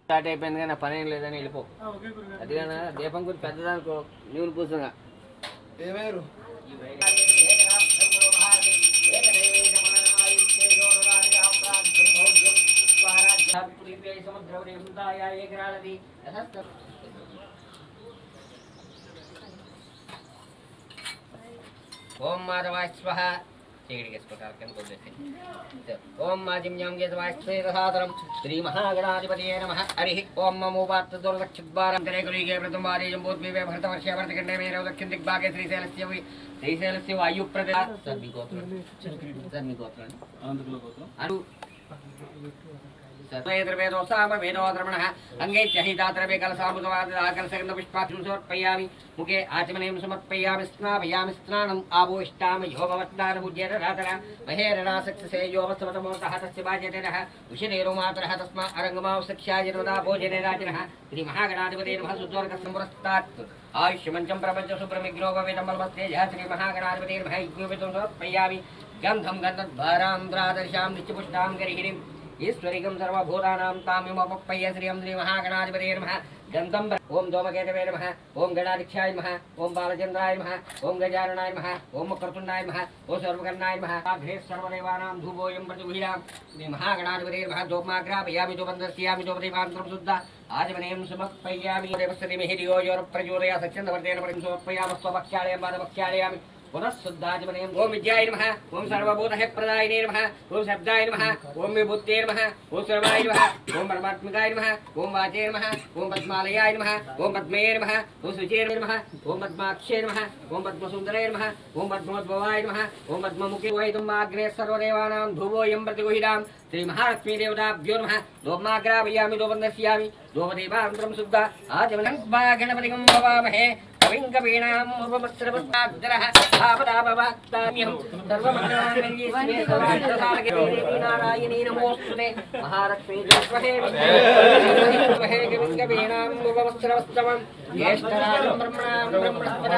Start అయిపోయింది కానీ నా పని ఏం లేదని వెళ్ళిపో అది కానీ దీపం గురించి పెద్దదానికి నీవులు కూర్చున్నా ఏమేరు ఓం మాధవాయ స్వహ చీకటికేసుకుంటారు కింద కొద్దిసేపు ఓం మాజిమ్యం గీతవాయ శ్రీరసాదరం శ్రీ మహాగణాధిపతియే నమ హరి ఓం మమోపాత్త దుర్లక్షద్వారం కరే గురీగే ప్రథమ వారే జంబోద్వీపే భరతవర్షే భరతఖండే మేరే దక్షిణ దిగ్భాగే శ్రీశైలస్య వై- శ్రీశైలస్య వాయు ప్రదే సార్ మీ గోత్రం సార్ మీ గోత్రం అను వేదోద్రమణ అంగైత్యహితాద్రవే కలసామృతవాదకలసగంధ పుష్పాక్షం సమర్పయామి ముఖే ఆచమనీయం సమర్పయామి స్నాపయామి స్నానం ఆవోష్టామ యోగవత్నానముజ్యేన రాతర మహేరణాసక్సే యోగస్తమతమోతః తస్య బాధ్యతేనః ఉషిరేరో మాతరः తస్మా అరంగమావ సఖ్యాజినవదా భోజనే రాజినः శ్రీ మహాగణాధిపతి నమః సుద్వర్గ సంపురస్తాత్ ఆయుష్యమంచం ప్రపంచ సుబ్రమిగ్నోపవేదం బలమస్తే జయ శ్రీ మహాగణాధిపతి నమః యజ్ఞోపేతం సమర్పయామి గంధం గంధద్వారాంధ్రాదర్శాం నిత్యపుష్టాం గరిహిరిం ఈశ్వరికం సర్వభూతానాం తామిమపప్పయ్య శ్రియం శ్రీ మహాగణాధిపతే నమః గంధం ప్ర- ఓం దోమకేతవే నమః ఓం గణాధిక్షాయ నమః ఓం బాలచంద్రాయ నమః ఓం గజాననాయ నమః ఓం కర్తుండాయ నమః ఓం సర్వకర్ణాయ నమః అగ్రే సర్వదేవానాం ధూపోయం ప్రతిగుహిరాం శ్రీ మహాగణాధిపతే నమః దోమాగ్రాపయామి దోపందస్యామి దోపదీపాంతరం శుద్ధ ఆజమనేయం సమర్పయామి దేవస్థితి మిహిరియో యోర ప్రచోదయ సత్యందవర్తేన పరిం సమర్పయామ స్వభక్ష్యాలయం పాదభక్ష్యాలయామి పునఃశుద్ధాజమనయం ఓం విద్యాయ నమః ఓం సర్వభూత ప్రదాయనే నమః ఓం శబ్దాయ నమః ఓం విభూతే నమః ఓం సర్వాయ నమః ఓం పరమాత్మికాయ నమః ఓం వాచే నమః ఓం పద్మాలయాయ నమః ఓం పద్మే నమః ఓం శుచే నమః ఓం పద్మాక్షే నమః ఓం పద్మసుందరే నమః ఓం పద్మోద్భవాయ నమః ఓం పద్మముఖే వైదుమాగ్నే సర్వదేవానాం ధూవోయం ప్రతిగుహిరాం శ్రీ మహాలక్ష్మీ దేవతాభ్యో నమః దోమాగ్రాపయామి దోపందస్యామి దోపదేవాంతరం శుద్ధ ఆచమనం గణపతిగం భవామహే కవిం కవీనాం ఉపమస్రవస్తాగ్రహ భావదాభవాక్తామ్యం సర్వమంగళాంగళ్యే శివే సర్వార్థసాధకే దేవీ నారాయణీ నమోస్తుతే మహాలక్ష్మీ జోస్మహే విష్ణుమహే కవిం కవీనాం ఉపమస్రవస్తమం జ్యేష్ఠరాజం బ్రహ్మణాం బ్రహ్మణస్పద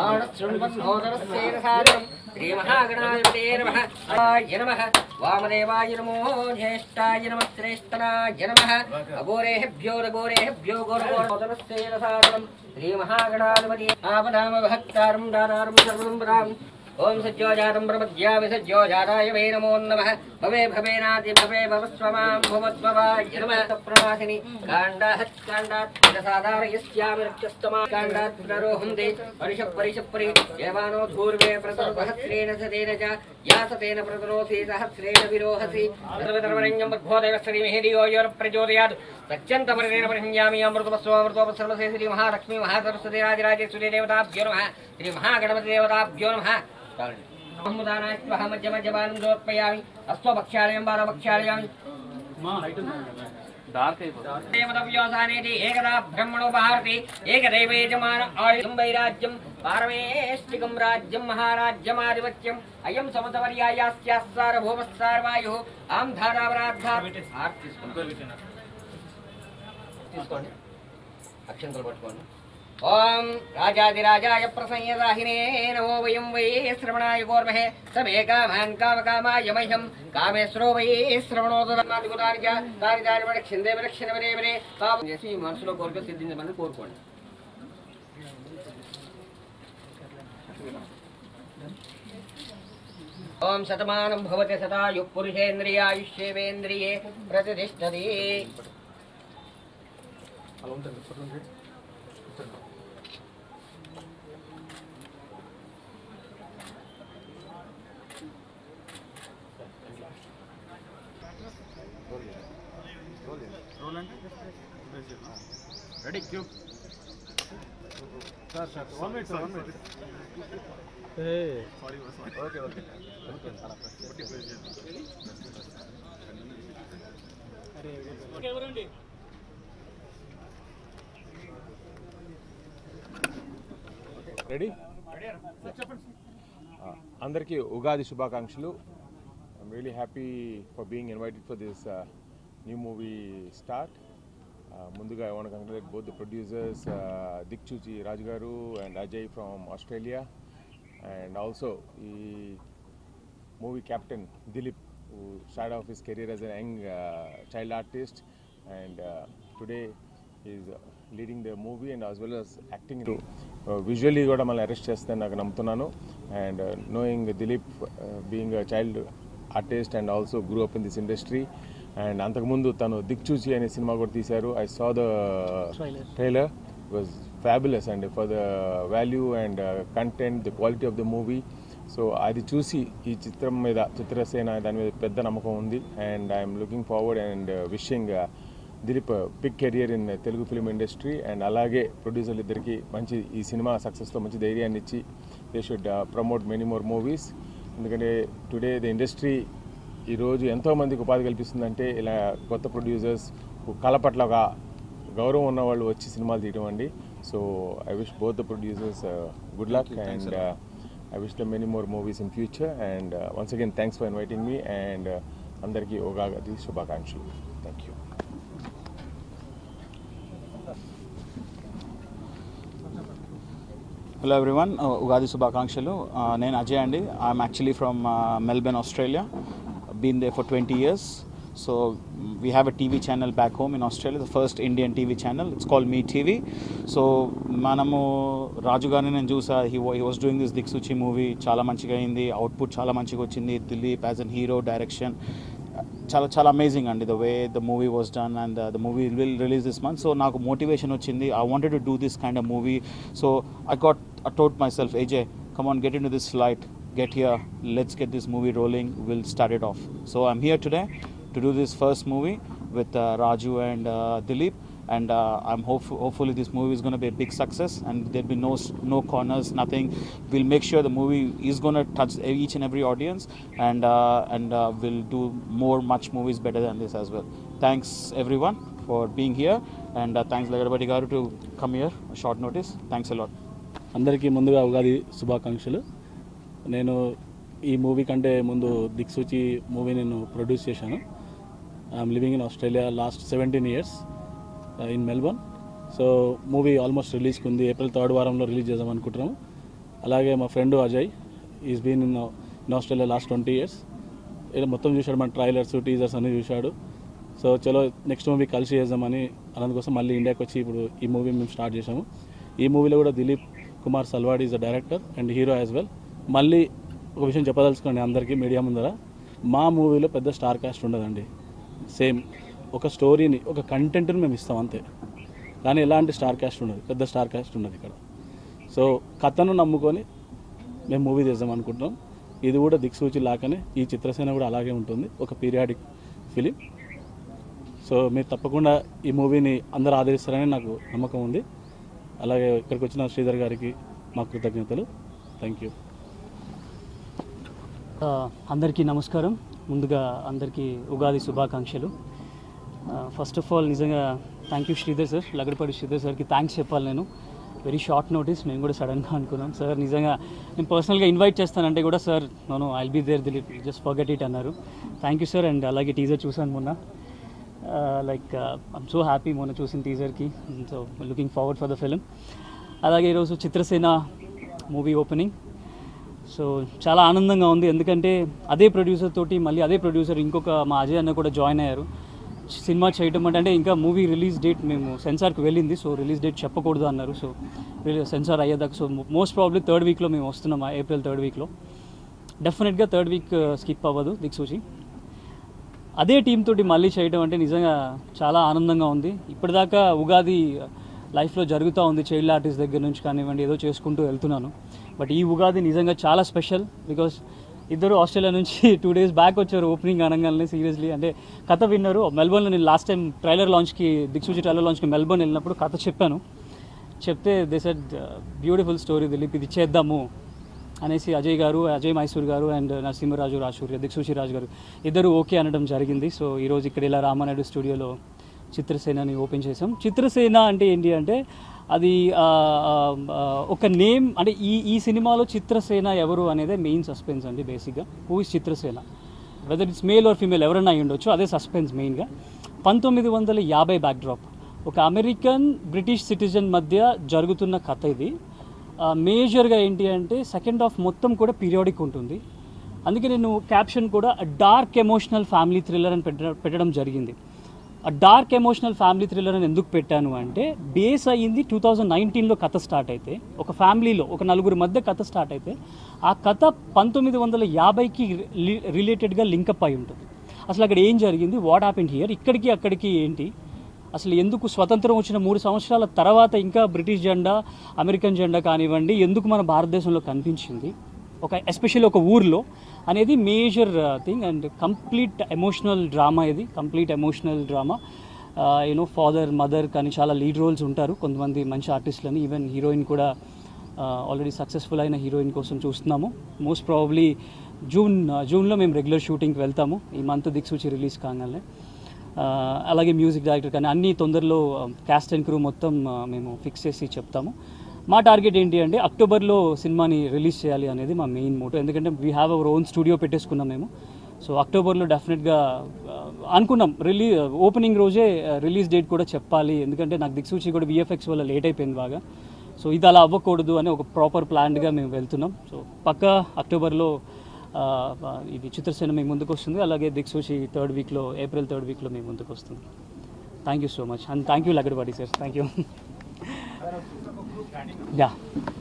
ఆనశృణ్వన్నోదరస్యేన సాధనం శ్రీమహాగణాధిపతే నమః ఆయ నమః వామదేవాయ నమో జ్యేష్ఠాయ నమః శ్రేష్ఠనాయ నమః అఘోరేభ్యో రఘోరేభ్యో ఘోరఘోరోదరస్యేన సాధనం శ్రీమహాగణాధిపతి ఆపదామ భక్తారం దానారం సర్వం పదాం ఓం సజ్జోజాతం ప్రపద్యామి సజ్జోజాతాయ వే నమో నమః భవే భవేనాది భవే భవస్వమాం భవద్భవాయ నమః ప్రవాసిని కాండాహత్ కాండాత్ సాధారయస్యామి రక్షస్తమా కాండాత్ పునరోహంతే పరిష పరిష పరి దేవానో ధూర్వే ప్రసహస్రేణ సదేన చ యాసతేన ప్రతరోసి సహస్రేణ విరోహసి సర్వధర్మరంగం బద్ధోదయ శ్రీ మెహదియో యోర ప్రచోదయాత్ సత్యంత పరిదేన పరిహ్యామి అమృతమస్వామృతోపసర్వసే శ్రీ మహాలక్ష్మీ మహాసరస్వతి రాజరాజేశ్వరి దేవతాభ్యో నమః శ్రీ మహాగణపతి దేవతాభ్యో నమః మధ్యమధ్యమానం దోత్పయామి అస్వభక్షాళయం బాలభక్షాళయామి దేవతవ్యోసానేతి ఏకదా బ్రహ్మణో భారతి ఏకదైవ యజమాన ఆయుధం వైరాజ్యం పారమేష్టికం రాజ్యం మహారాజ్యమాధిపత్యం అయం సమతవర్యాయాస్యాసార భూమస్సారవాయు ఆం ధారావరాద్ధా ఆర్ట్ తీసుకోండి తీసుకోండి అక్షంతలు పట్టుకోండి ఓం రాజాదిరాజాయ ప్రసంయదాహినే నమో వయం వై శ్రవణాయ గోర్మహే సమే కామాన్ కామకామాయ మహ్యం కామేశ్వరో వై శ్రవణోదానికి దాని దాని పడి క్షిందే విరక్షణ వరే వరే పాపం చేసి ఈ మనసులో కోరిక సిద్ధించమని కోరుకోండి ఓం శతమానం భవతి సదాయు పురుషేంద్రియాయుష్యేవేంద్రియే ప్రతిష్టది రెడీ క్యూ sir sir one minute sir one minute okay okay ready అందరికీ ఉగాది శుభాకాంక్షలు I'm really happy for being invited for this new movie start ముందుగా I want congratulate both the producers Dikchuchi Raju garu and Ajay from Australia and also ఈ movie captain Dilip who started off his career as a young uh, child artist and uh, today is uh, leading the movie and as well as acting. Uh, visually కూడా మళ్ళీ arrest చేస్తే నాకు నమ్ముతున్నాను and knowing Dilip being a child artist and also grew up in this industry and అంతకుముందు తను దిక్చూచి అనే సినిమా కూడా తీశారు I saw the trailer was fabulous and for the value and content the quality of the movie so అది చూసి ఈ చిత్రం మీద చిత్రసేన దాని మీద పెద్ద నమ్మకం ఉంది and I'm looking forward and wishing Dilip big career in Telugu film industry and అలాగే ప్రొడ్యూసర్లు ఇద్దరికి మంచి ఈ సినిమా సక్సెస్తో మంచి ధైర్యాన్ని ఇచ్చి they should promote many more movies ఎందుకంటే టుడే ద ఇండస్ట్రీ ఈరోజు ఎంతోమందికి ఉపాధి కల్పిస్తుందంటే ఇలా కొత్త ప్రొడ్యూసర్స్ కళ పట్ల ఒక గౌరవం ఉన్న వాళ్ళు వచ్చి సినిమాలు తీయడం అండి so I wish both the producers good luck and I wish the many more movies in future and once again thanks for inviting me and అందరికీ ఉగాది శుభాకాంక్షలు thank you hello everyone Ugadi శుభాకాంక్షలు Uh, నేను అజయ్ అండి I'm actually from Melbourne Australia been there for twenty years so we have a TV channel back home in Australia the first Indian TV channel it's call me TV so మనము రాజు గారిని నేను చూసా he he was doing this Dikchuchi movie చాలా మంచిగా అయింది output చాలా మంచిగా వచ్చింది Dilip as an hero direction చాలా చాలా అమేజింగ్ అండి the way the movie was done and the movie will release this month so నాకు మోటివేషన్ వచ్చింది I wanted to do this kind of movie so I got I told myself, AJ, come on, get into this flight, get here, let's get this movie rolling, we'll start it off. So I'm here today to do this first movie with uh, Raju and uh, Dilip, and uh, I'm hope- hopefully this movie is going to be a big success, and there'll be no s- no corners, nothing. We'll make sure the movie is going to touch each and every audience, and uh, and uh, we'll do more, much movies better than this as well. Thanks everyone for being here, and uh, thanks Lagadabadi Garu to come here, short notice. Thanks a lot. అందరికీ ముందుగా ఉగాది శుభాకాంక్షలు నేను ఈ movie కంటే ముందు దిక్సూచి movie నేను produce చేశాను I'm living in Australia last seventeen years in Melbourne so movie almost రిలీజ్కి ఉంది ఏప్రిల్ థర్డ్ వారంలో రిలీజ్ చేద్దాం అనుకుంటున్నాము అలాగే మా friend Ajay is been in in Australia last twenty years ఇలా మొత్తం చూశాడు మన ట్రైలర్స్ టీజర్స్ అన్ని చూశాడు సో చలో నెక్స్ట్ మూవీ కలిసి చేద్దామని అందుకోసం మళ్ళీ ఇండియాకి వచ్చి ఇప్పుడు ఈ మూవీ మేము స్టార్ట్ చేసాము ఈ మూవీలో కూడా Dilip Kumar Salvad is the director and hero as well మళ్ళీ ఒక విషయం చెప్పదలుచుకోండి అందరికీ మీడియా ముందర మా మూవీలో పెద్ద స్టార్ కాస్ట్ ఉండదండి సేమ్ ఒక స్టోరీని ఒక కంటెంట్ని మేము ఇస్తాం అంతే కానీ ఎలాంటి స్టార్ కాస్ట్ ఉండదు పెద్ద స్టార్ కాస్ట్ ఉండదు ఇక్కడ సో కథను నమ్ముకొని మేము మూవీ చేద్దాం అనుకుంటున్నాం ఇది కూడా దిక్సూచి లాగానే ఈ చిత్రసేన కూడా అలాగే ఉంటుంది ఒక పీరియాడిక్ ఫిలిం సో మీరు తప్పకుండా ఈ మూవీని అందరూ ఆదరిస్తారని నాకు నమ్మకం ఉంది అలాగే ఇక్కడికి వచ్చిన శ్రీధర్ గారికి మా కృతజ్ఞతలు థ్యాంక్ యూ ఆ, అందరికీ నమస్కారం ముందుగా అందరికీ ఉగాది శుభాకాంక్షలు ఫస్ట్ ఆఫ్ ఆల్ నిజంగా thank you Sridhar sir Lagadapati Sridhar సార్కి థ్యాంక్స్ చెప్పాలి నేను వెరీ షార్ట్ నోటీస్ మేము కూడా సడన్గా అనుకున్నాం సార్ నిజంగా నేను పర్సనల్గా ఇన్వైట్ చేస్తానంటే కూడా సార్ నోను I'll be there Dilip just forget it అన్నారు థ్యాంక్ యూ సార్ అండ్ అలాగే టీజర్ చూసాను మొన్న లైక్ ఐమ్ సో హ్యాపీ మొన్న చూసిన టీజర్కి so looking forward for the film అలాగే ఈరోజు చిత్రసేన మూవీ ఓపెనింగ్ సో చాలా ఆనందంగా ఉంది ఎందుకంటే అదే ప్రొడ్యూసర్ తోటి మళ్ళీ అదే ప్రొడ్యూసర్ ఇంకొక మా అజయ్ అన్న కూడా జాయిన్ అయ్యారు సినిమా చేయటం అంటే అంటే ఇంకా మూవీ రిలీజ్ డేట్ మేము సెన్సార్కి వెళ్ళింది సో రిలీజ్ డేట్ చెప్పకూడదు అన్నారు సో సెన్సార్ అయ్యేదాకా సో మోస్ట్ ప్రాబ్లీ థర్డ్ వీక్లో మేము వస్తున్నాం ఏప్రిల్ థర్డ్ వీక్లో డెఫినెట్గా థర్డ్ వీక్ స్కిప్ అవ్వదు దిక్సూచి అదే టీం తోటి మళ్ళీ చేయడం అంటే నిజంగా చాలా ఆనందంగా ఉంది ఇప్పటిదాకా ఉగాది లైఫ్లో జరుగుతూ ఉంది చైల్డ్ ఆర్టిస్ట్ దగ్గర నుంచి కానివ్వండి ఏదో చేసుకుంటూ వెళ్తున్నాను బట్ ఈ ఉగాది నిజంగా చాలా స్పెషల్ బికాస్ ఇద్దరు ఆస్ట్రేలియా నుంచి టూ డేస్ బ్యాక్ వచ్చారు ఓపెనింగ్ అనగానే సీరియస్లీ అంటే కథ విన్నారు మెల్బర్న్లో నేను లాస్ట్ టైం ట్రైలర్ లాంచ్కి దిక్సూచి ట్రైలర్ లాంచ్కి మెల్బర్న్ వెళ్ళినప్పుడు కథ చెప్పాను చెప్తే they said beautiful story Dilip ఇది చేద్దాము అనేసి అజయ్ గారు అజయ్ మైసూర్ గారు అండ్ నరసింహరాజు రాజూర్య దిక్సూచి రాజు గారు ఇద్దరు ఓకే అనడం జరిగింది సో ఈరోజు ఇక్కడ ఇలా రామానాయుడు స్టూడియోలో చిత్రసేనని ఓపెన్ చేసాం చిత్రసేన అంటే ఏంటి అంటే అది ఆ, ఆ, ఆ, ఒక నేమ్ అంటే ఈ ఈ సినిమాలో చిత్రసేన ఎవరు అనేదే మెయిన్ సస్పెన్స్ అండి బేసిక్గా who is Chitrasena whether it's male or female ఎవరైనా అయి ఉండొచ్చు అదే సస్పెన్స్ మెయిన్గా పంతొమ్మిది వందల యాభై బ్యాక్డ్రాప్ ఒక అమెరికన్ బ్రిటిష్ సిటిజన్ మధ్య జరుగుతున్న కథ ఇది మేజర్గా ఏంటి అంటే సెకండ్ హాఫ్ మొత్తం కూడా పీరియాడిక్ ఉంటుంది అందుకే నేను క్యాప్షన్ కూడా డార్క్ ఎమోషనల్ ఫ్యామిలీ థ్రిల్లర్ అని పెట్ట పెట్టడం జరిగింది డార్క్ ఎమోషనల్ ఫ్యామిలీ థ్రిల్లర్ అని ఎందుకు పెట్టాను అంటే బేస్ అయ్యింది టూ థౌజండ్ నైన్టీన్లో కథ స్టార్ట్ అయితే ఒక ఫ్యామిలీలో ఒక నలుగురి మధ్య కథ స్టార్ట్ అయితే ఆ కథ పంతొమ్మిది వందల యాభైకి రిలేటెడ్గా లింకప్ అయి ఉంటుంది అసలు అక్కడ ఏం జరిగింది వాట్ హ్యాపెండ్ హియర్ ఇక్కడికి అక్కడికి ఏంటి అసలు ఎందుకు స్వతంత్రం వచ్చిన మూడు సంవత్సరాల తర్వాత ఇంకా బ్రిటిష్ జెండా అమెరికన్ జెండా కానివ్వండి ఎందుకు మన భారతదేశంలో కనిపించింది ఒక ఎస్పెషల్లీ ఒక ఊర్లో అనేది major thing and complete emotional drama ఇది complete emotional drama you know father mother కానీ చాలా లీడ్ రోల్స్ ఉంటారు కొంతమంది మంచి ఆర్టిస్టులని ఈవెన్ హీరోయిన్ కూడా ఆల్రెడీ సక్సెస్ఫుల్ అయిన హీరోయిన్ కోసం చూస్తున్నాము మోస్ట్ ప్రాబబ్లీ జూన్ జూన్లో మేము రెగ్యులర్ షూటింగ్కి వెళ్తాము ఈ మంత్ దిక్సూచి రిలీజ్ కాగానే ఆ, అలాగే మ్యూజిక్ డైరెక్టర్ కానీ అన్ని తొందరలో క్యాస్ట్ అండ్ క్రూ మొత్తం ఆ, మేము ఫిక్స్ చేసి చెప్తాము మా టార్గెట్ ఏంటి అంటే అక్టోబర్లో సినిమాని రిలీజ్ చేయాలి అనేది మా మెయిన్ మోటో ఎందుకంటే we have our own studio పెట్టేసుకున్నాం మేము సో అక్టోబర్లో డెఫినెట్గా ఆ, అనుకున్నాం రిలీ ఓపెనింగ్ రోజే రిలీజ్ డేట్ కూడా చెప్పాలి ఎందుకంటే నాకు దిక్సూచి కూడా విఎఫ్ఎక్స్ వల్ల లేట్ అయిపోయింది బాగా సో ఇది అలా అవ్వకూడదు అని ఒక ప్రాపర్ ప్లాన్డ్గా మేము వెళ్తున్నాం సో పక్క అక్టోబర్లో ఆ, ఆ, ఇది చిత్రసేన మీ ముందుకు వస్తుంది అలాగే దిక్సూచి థర్డ్ వీక్లో ఏప్రిల్ థర్డ్ వీక్లో మీ ముందుకు వస్తుంది thank you so much and thank you Lagadapati sir thank you yeah